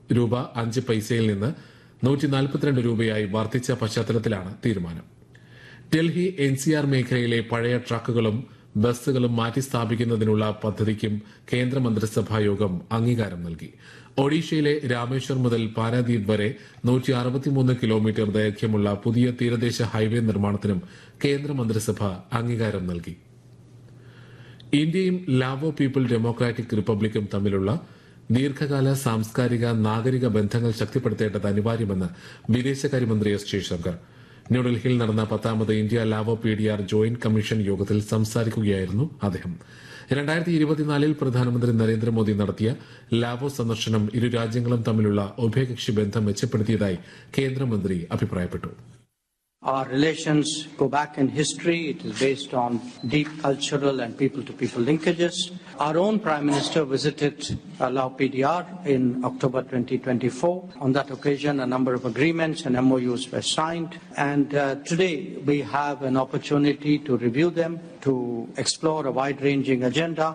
രൂപ അഞ്ച് പൈസയിൽ നിന്ന് നൂറ്റി നാൽപ്പത്തിരണ്ട് രൂപയായി വർദ്ധിച്ച പശ്ചാത്തലത്തിലാണ് തീരുമാനം ഡൽഹി എൻ സി ആർ മേഖലയിലെ പഴയ ട്രക്കുകളും ബസ്സുകളും മാറ്റിസ്ഥാപിക്കുന്നതിനുള്ള പദ്ധതിക്കും കേന്ദ്ര മന്ത്രിസഭാ യോഗം അംഗീകാരം നൽകി ഒഡീഷയിലെ രാമേശ്വർ മുതൽ പാരാദ്വീപ് വരെ നൂറ്റി അറുപത്തിമൂന്ന് കിലോമീറ്റർ ദൈർഘ്യമുള്ള പുതിയ തീരദേശ ഹൈവേ നിർമ്മാണത്തിനും കേന്ദ്ര മന്ത്രിസഭ അംഗീകാരം നൽകി ഇന്ത്യയും ലാവോ പീപ്പിൾ ഡെമോക്രാറ്റിക് റിപ്പബ്ലിക്കും തമ്മിലുള്ള ദീർഘകാല സാംസ്കാരിക നാഗരിക ബന്ധങ്ങൾ ശക്തിപ്പെടുത്തേണ്ടത് അനിവാര്യമെന്ന് വിദേശകാര്യമന്ത്രി എസ് ജയശങ്കർ ന്യൂഡൽഹിയിൽ നടന്ന പത്താമത് India Lao P D R joint commission യോഗത്തിൽ സംസാരിക്കുകയായിരുന്നു അദ്ദേഹം രണ്ടായിരത്തി ഇരുപത്തിനാലിൽ പ്രധാനമന്ത്രി നരേന്ദ്രമോദി നടത്തിയ ലാവോ സന്ദർശനം ഇരു രാജ്യങ്ങളും തമ്മിലുള്ള ഉഭയകക്ഷി ബന്ധം മെച്ചപ്പെടുത്തിയതായി കേന്ദ്രമന്ത്രി അഭിപ്രായപ്പെട്ടു Our relations go back in history. It is based on deep cultural and people to people linkages. Our own Prime Minister visited uh, Lao PDR in October 2024. On that occasion, a number of agreements and MOUs were signed. And uh, today, we have an opportunity to review them, to explore a wide ranging agenda.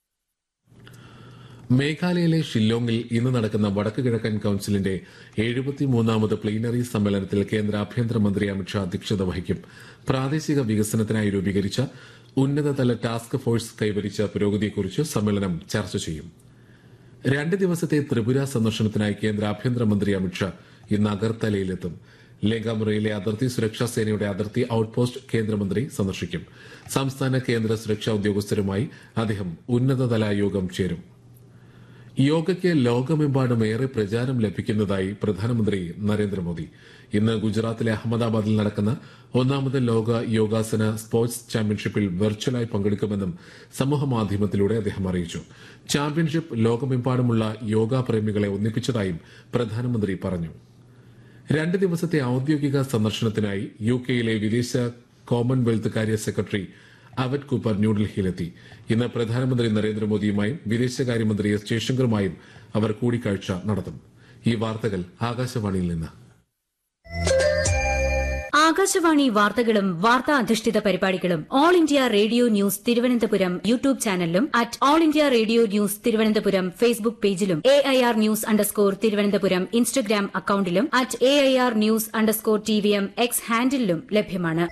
മേഘാലയയിലെ ഷില്ലോങ്ങിൽ ഇന്ന് നടക്കുന്ന വടക്ക് കിഴക്കൻ കൌൺസിലിന്റെ എഴുപത്തിമൂന്നാമത് plenary സമ്മേളനത്തിൽ കേന്ദ്ര ആഭ്യന്തരമന്ത്രി അമിത്ഷാ അധ്യക്ഷത വഹിക്കും പ്രാദേശിക വികസനത്തിനായി രൂപീകരിച്ച ഉന്നതതല ടാസ്ക് ഫോഴ്സ് കൈവരിച്ച പുരോഗതിയെക്കുറിച്ച് സമ്മേളനം ചർച്ച ചെയ്യും രണ്ട് ദിവസത്തെ ത്രിപുര സന്ദർശനത്തിനായി കേന്ദ്ര ആഭ്യന്തരമന്ത്രി അമിത്ഷാ ഇന്ന് അഗർത്തലയിലെത്തും ലേഗാമുറയിലെ അതിർത്തി സുരക്ഷാ സേനയുടെ അതിർത്തി ഔട്ട്പോസ്റ്റ് കേന്ദ്രമന്ത്രി സന്ദർശിക്കും സംസ്ഥാന കേന്ദ്ര സുരക്ഷാ ഉദ്യോഗസ്ഥരുമായി അദ്ദേഹം ഉന്നതതല യോഗം ചേരും യോഗയ്ക്ക് ലോകമെമ്പാടും ഏറെ പ്രചാരം ലഭിക്കുന്നതായി പ്രധാനമന്ത്രി നരേന്ദ്രമോദി ഇന്ന് ഗുജറാത്തിലെ അഹമ്മദാബാദിൽ നടക്കുന്ന ഒന്നാമത് ലോക യോഗാസന സ്പോർട്സ് ചാമ്പ്യൻഷിപ്പിൽ വെർച്വലായി പങ്കെടുക്കുമെന്നും സമൂഹമാധ്യമത്തിലൂടെ അദ്ദേഹം അറിയിച്ചു ചാമ്പ്യൻഷിപ്പ് ലോകമെമ്പാടുമുള്ള യോഗാ പ്രേമികളെ ഒന്നിപ്പിച്ചതായും പ്രധാനമന്ത്രി പറഞ്ഞു രണ്ട് ദിവസത്തെ ഔദ്യോഗിക സന്ദർശനത്തിനായി യു കെയിലെ വിദേശ കോമൺവെൽത്ത് കാര്യ സെക്രട്ടറി അവറ്റ് കൂപ്പർ ന്യൂഡൽഹിയിലെത്തി ഇന്ന് പ്രധാനമന്ത്രി നരേന്ദ്രമോദിയുമായും വിദേശകാര്യമന്ത്രി എസ് ജയശങ്കറുമായും അവർ കൂടിക്കാഴ്ച നടത്തും ഈ വാർത്തകൾ ആകാശവാണിയിൽ നിന്ന് ആകാശവാണി വാർത്തകളും വാർത്താ അധിഷ്ഠിത പരിപാടികളും All India Radio news Thiruvananthapuram YouTube ചാനലിലും at All India Radio news Thiruvananthapuram Facebook പേജിലും A I R news underscore Thiruvananthapuram Instagram അക്കൌണ്ടിലും at A I R news underscore T V M X ഹാൻഡിലും ലഭ്യമാണ്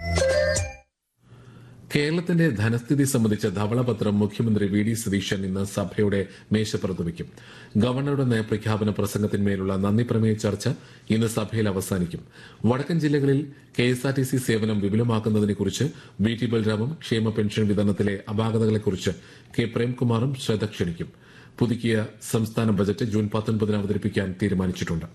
കേരളത്തിന്റെ ധനസ്ഥിതി സംബന്ധിച്ച ധവളപത്രം മുഖ്യമന്ത്രി വി ഡി സതീശൻ ഇന്ന് സഭയുടെ മേശപ്പുറത്ത് വയ്ക്കും ഗവർണറുടെ നയപ്രഖ്യാപന പ്രസംഗത്തിന്മേലുള്ള നന്ദി പ്രമേയ ചർച്ച ഇന്ന് സഭയിൽ അവസാനിക്കും വടക്കൻ ജില്ലകളിൽ K S R T C സേവനം വിപുലമാക്കുന്നതിനെക്കുറിച്ച് വി ടി ബൽറാമും ക്ഷേമ പെൻഷൻ വിതരണത്തിലെ അപാകതകളെക്കുറിച്ച് കെ പ്രേംകുമാറും ശ്രദ്ധ ക്ഷണിക്കും പുതുക്കിയ സംസ്ഥാന ബജറ്റ് ജൂൺ പത്തൊൻപതിന് അവതരിപ്പിക്കാൻ തീരുമാനിച്ചിട്ടുണ്ട്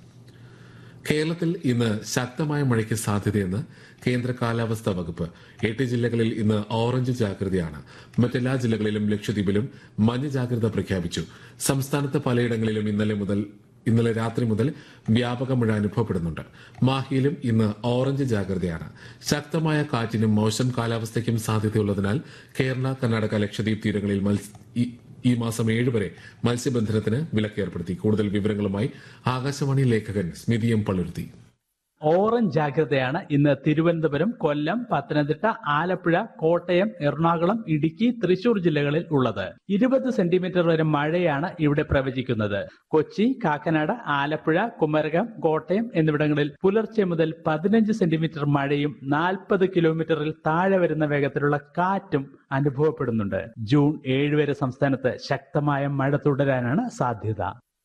കേരളത്തിൽ ഇന്ന് ശക്തമായ മഴയ്ക്ക് സാധ്യതയെന്ന് കേന്ദ്ര കാലാവസ്ഥാ വകുപ്പ് എട്ട് ജില്ലകളിൽ ഇന്ന് ഓറഞ്ച് ജാഗ്രതയാണ് മറ്റെല്ലാ ജില്ലകളിലും ലക്ഷദ്വീപിലും മഞ്ഞ ജാഗ്രത പ്രഖ്യാപിച്ചു സംസ്ഥാനത്ത് പലയിടങ്ങളിലും ഇന്നലെ മുതൽ ഇന്നലെ രാത്രി മുതൽ വ്യാപക മഴ അനുഭവപ്പെടുന്നുണ്ട് മാഹിയിലും ഇന്ന് ഓറഞ്ച് ജാഗ്രതയാണ് ശക്തമായ കാറ്റിനും മോശം കാലാവസ്ഥയ്ക്കും സാധ്യതയുള്ളതിനാൽ കേരള കർണാടക ലക്ഷദ്വീപ് തീരങ്ങളിൽ മത്സ്യ ഈ- ഈ മാസം ഏഴ് വരെ മത്സ്യബന്ധനത്തിന് വിലക്കേർപ്പെടുത്തി കൂടുതൽ വിവരങ്ങളുമായി ആകാശവാണി ലേഖകൻ സ്മിതി എം പള്ളുരുത്തി ഓറഞ്ച് ജാഗ്രതയാണ് ഇന്ന് തിരുവനന്തപുരം കൊല്ലം പത്തനംതിട്ട ആലപ്പുഴ കോട്ടയം എറണാകുളം ഇടുക്കി തൃശൂർ ജില്ലകളിൽ ഉള്ളത് ഇരുപത് സെന്റിമീറ്റർ വരെ മഴയാണ് ഇവിടെ പ്രവചിക്കുന്നത് കൊച്ചി കാക്കനാട് ആലപ്പുഴ കുമരകം കോട്ടയം എന്നിവിടങ്ങളിൽ പുലർച്ചെ മുതൽ പതിനഞ്ച് സെന്റിമീറ്റർ മഴയും നാൽപ്പത് കിലോമീറ്ററിൽ താഴെ വരുന്ന വേഗത്തിലുള്ള കാറ്റും അനുഭവപ്പെടുന്നുണ്ട് ജൂൺ ഏഴ് വരെ സംസ്ഥാനത്ത് ശക്തമായ മഴ തുടരാനാണ് സാധ്യത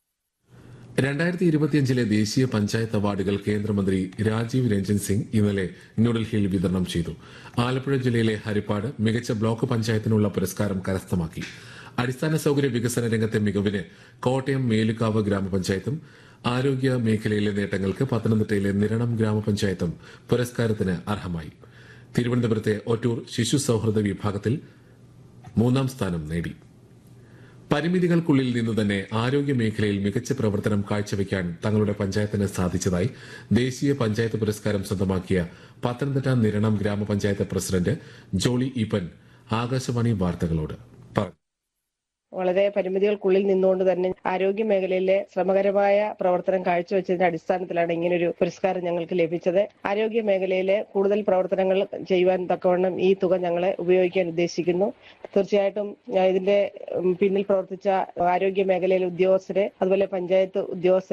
രണ്ടായിരത്തി ഇരുപത്തിയഞ്ചിലെ ദേശീയ പഞ്ചായത്ത് അവാർഡുകൾ കേന്ദ്രമന്ത്രി രാജീവ് രഞ്ജൻ സിംഗ് ഇന്നലെ ന്യൂഡൽഹിയിൽ വിതരണം ചെയ്തു ആലപ്പുഴ ജില്ലയിലെ ഹരിപ്പാട് മികച്ച ബ്ലോക്ക് പഞ്ചായത്തിനുള്ള പുരസ്കാരം കരസ്ഥമാക്കി അടിസ്ഥാന സൌകര്യ വികസന രംഗത്തെ മികവിന് കോട്ടയം മേലുകാവ് ഗ്രാമപഞ്ചായത്തും ആരോഗ്യ മേഖലയിലെ നേട്ടങ്ങൾക്ക് പത്തനംതിട്ടയിലെ നിരണം ഗ്രാമപഞ്ചായത്തും പുരസ്കാരത്തിന് അർഹമായി തിരുവനന്തപുരത്തെ ഒറ്റൂർ ശിശു സൌഹൃദ വിഭാഗത്തിൽ മൂന്നാം സ്ഥാനം നേടി പരിമിതികൾക്കുള്ളിൽ നിന്ന് തന്നെ ആരോഗ്യ മേഖലയിൽ മികച്ച പ്രവർത്തനം കാഴ്ചവെക്കാൻ തങ്ങളുടെ പഞ്ചായത്തിന് സാധിച്ചതായി ദേശീയ പഞ്ചായത്ത് പുരസ്കാരം സ്വന്തമാക്കിയ പത്തനംതിട്ട നിരണം ഗ്രാമപഞ്ചായത്ത് പ്രസിഡന്റ് ജോളി ഈപ്പൻ ആകാശവാണി വാർത്തകളോട് പറഞ്ഞു വളരെ പരിമിതികൾക്കുള്ളിൽ നിന്നുകൊണ്ട് തന്നെ ആരോഗ്യ മേഖലയിലെ ശ്രമകരമായ പ്രവർത്തനം കാഴ്ചവെച്ചതിന്റെ അടിസ്ഥാനത്തിലാണ് ഇങ്ങനൊരു പുരസ്കാരം ഞങ്ങൾക്ക് ലഭിച്ചത് ആരോഗ്യ മേഖലയിലെ കൂടുതൽ പ്രവർത്തനങ്ങൾ ചെയ്യുവാൻ തക്കവണ്ണം ഈ തുക ഞങ്ങളെ ഉപയോഗിക്കാൻ ഉദ്ദേശിക്കുന്നു തീർച്ചയായിട്ടും ആ, ഇതിന്റെ ഉം, പിന്നിൽ പ്രവർത്തിച്ച ആരോഗ്യ മേഖലയിലെ ഉദ്യോഗസ്ഥരെ അതുപോലെ പഞ്ചായത്ത് ഉദ്യോഗസ്ഥരെ